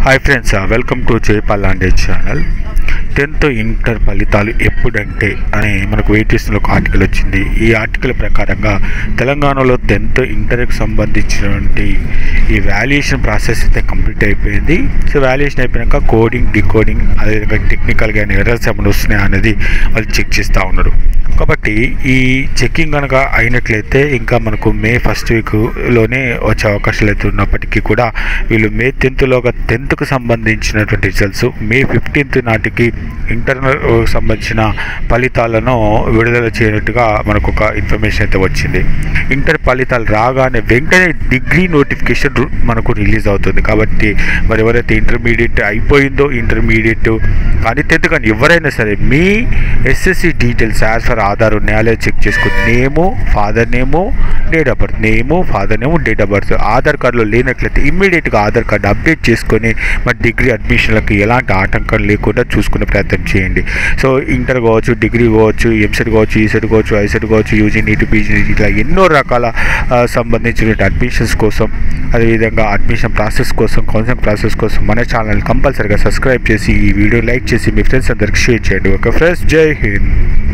hi friends welcome to Jayapalande channel tenth inter ఫలితాలు ఎప్పుడంటే అని మనకు వెయిటిస్లో ఒక ఆర్టికల్ వచ్చింది ఈ ఆర్టికల్ ప్రకారంగా తెలంగాణలో టెన్త్ ఇంటర్కి సంబంధించినటువంటి ఈ వాల్యుయేషన్ ప్రాసెస్ అయితే కంప్లీట్ అయిపోయింది సో వాల్యుయేషన్ అయిపోయాక కోడింగ్ డికోడింగ్ అదేవిధంగా టెక్నికల్గా ఎర్రర్స్ ఏమైనా వస్తున్నాయా అనేది వాళ్ళు చెక్ చేస్తూ ఉన్నారు కాబట్టి ఈ చెక్కింగ్ కనుక అయినట్లయితే ఇంకా మనకు మే ఫస్ట్ వీక్లోనే వచ్చే అవకాశాలు అయితే ఉన్నప్పటికీ కూడా వీళ్ళు మే టెన్త్లోగా టెన్త్కు సంబంధించినటువంటి రిజల్ట్స్ మే ఫిఫ్టీన్త్ నాటికి ఇంటర్నల్ సంబంధించిన ఫలితాలను విడుదల చేయనట్టుగా మనకు ఒక ఇన్ఫర్మేషన్ అయితే వచ్చింది ఇంటర్ ఫలితాలు రాగానే వెంటనే డిగ్రీ నోటిఫికేషన్ రు- మనకు రిలీజ్ అవుతుంది కాబట్టి మరి ఎవరైతే ఇంటర్మీడియట్ అయిపోయిందో ఇంటర్మీడియట్ కానీ టెన్త్ కానీ ఎవరైనా సరే మీ SSC details as per Aadhaar ఉన్నాయో చెక్ చేసుకుని name father name date of birth name father name date of birth Aadhaar కార్డులో లేనట్లయితే ఇమ్మీడియట్గా ఆధార్ కార్డు అప్డేట్ చేసుకొని మరి డిగ్రీ అడ్మిషన్లకు ఎలాంటి ఆటంకం లేకుండా చూసుకునే ప్రయత్నం చేయండి సో ఇంటర్ కావచ్చు డిగ్రీ కావచ్చు ఎంసెట్ కావచ్చు ఈసెట్ కావచ్చు ఐసెట్ కావచ్చు యూజీ నీటి పీజీ ఇట్లా ఎన్నో రకాల ఆ, సంబంధించిన అడ్మిషన్స్ కోసం అదేవిధంగా అడ్మిషన్ ప్రాసెస్ కోసం కౌన్సిలింగ్ ప్రాసెస్ కోసం మన ఛానల్ కంపల్సరీగా సబ్స్క్రైబ్ చేసి ఈ వీడియో లైక్ చేసి మీ ఫ్రెండ్స్ అందరికి షేర్ చేయండి ఓకే ఫ్రెండ్స్ జై హింద్